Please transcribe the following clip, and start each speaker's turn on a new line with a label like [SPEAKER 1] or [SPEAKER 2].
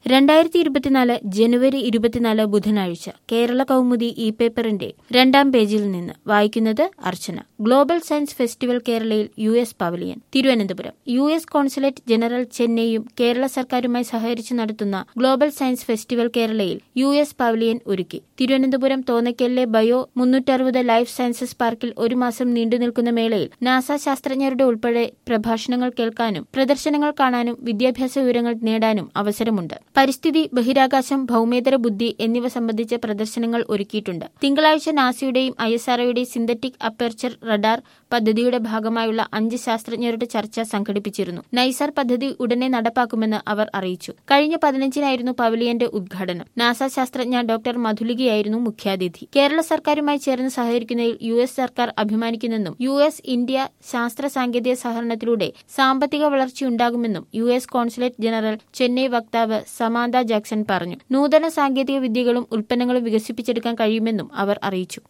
[SPEAKER 1] രണ്ടായിരത്തി ഇരുപത്തിനാല് ജനുവരി ഇരുപത്തിനാല് ബുധനാഴ്ച കേരള കൗമുദി ഇ പേപ്പറിന്റെ രണ്ടാം പേജിൽ നിന്ന് വായിക്കുന്നത് അർച്ചന ഗ്ലോബൽ സയൻസ് ഫെസ്റ്റിവൽ കേരളയിൽ U S pavilion Thiruvananthapuram U S consulate general ചെന്നൈയും കേരള സർക്കാരുമായി സഹകരിച്ച് നടത്തുന്ന ഗ്ലോബൽ സയൻസ് ഫെസ്റ്റിവൽ കേരളയിൽ യു എസ് പവലിയൻ ഒരുക്കി തിരുവനന്തപുരം തോന്നയ്ക്കലിലെ ബയോ മുന്നൂറ്ററുപത് ലൈഫ് സയൻസസ് പാർക്കിൽ ഒരു മാസം നീണ്ടുനിൽക്കുന്ന മേളയിൽ നാസ ശാസ്ത്രജ്ഞരുടെ ഉൾപ്പെടെ പ്രഭാഷണങ്ങൾ കേൾക്കാനും പ്രദർശനങ്ങൾ കാണാനും വിദ്യാഭ്യാസ വിവരങ്ങൾ നേടാനും അവസരമുണ്ട് പരിസ്ഥിതി ബഹിരാകാശം ഭൌമേതര ബുദ്ധി എന്നിവ സംബന്ധിച്ച പ്രദർശനങ്ങൾ ഒരുക്കിയിട്ടുണ്ട് തിങ്കളാഴ്ച നാസയുടെയും ഐ എസ് ആർഒയുടെയും സിന്തറ്റിക് അപ്പർച്ചർ റഡാർ പദ്ധതിയുടെ ഭാഗമായുള്ള അഞ്ച് ശാസ്ത്രജ്ഞരുടെ ചർച്ച സംഘടിപ്പിച്ചിരുന്നു നൈസർ പദ്ധതി ഉടനെ നടപ്പാക്കുമെന്ന് അവർ അറിയിച്ചു കഴിഞ്ഞ പതിനഞ്ചിനായിരുന്നു പവലിയന്റെ ഉദ്ഘാടനം നാസ ശാസ്ത്രജ്ഞ ഡോക്ടർ മധുലികയായിരുന്നു മുഖ്യാതിഥി കേരള സർക്കാരുമായി ചേർന്ന് സഹകരിക്കുന്നതിൽ യു എസ് സർക്കാർ അഭിമാനിക്കുന്നെന്നും യു എസ് ഇന്ത്യ ശാസ്ത്ര സാങ്കേതിക സഹകരണത്തിലൂടെ സാമ്പത്തിക വളർച്ചയുണ്ടാകുമെന്നും U S consulate general Chennai വക്താവ് സമാന്ത ജാക്സൺ പറഞ്ഞു നൂതന സാങ്കേതിക വിദ്യകളും ഉൽപ്പന്നങ്ങളും വികസിപ്പിച്ചെടുക്കാൻ കഴിയുമെന്നും അവർ അറിയിച്ചു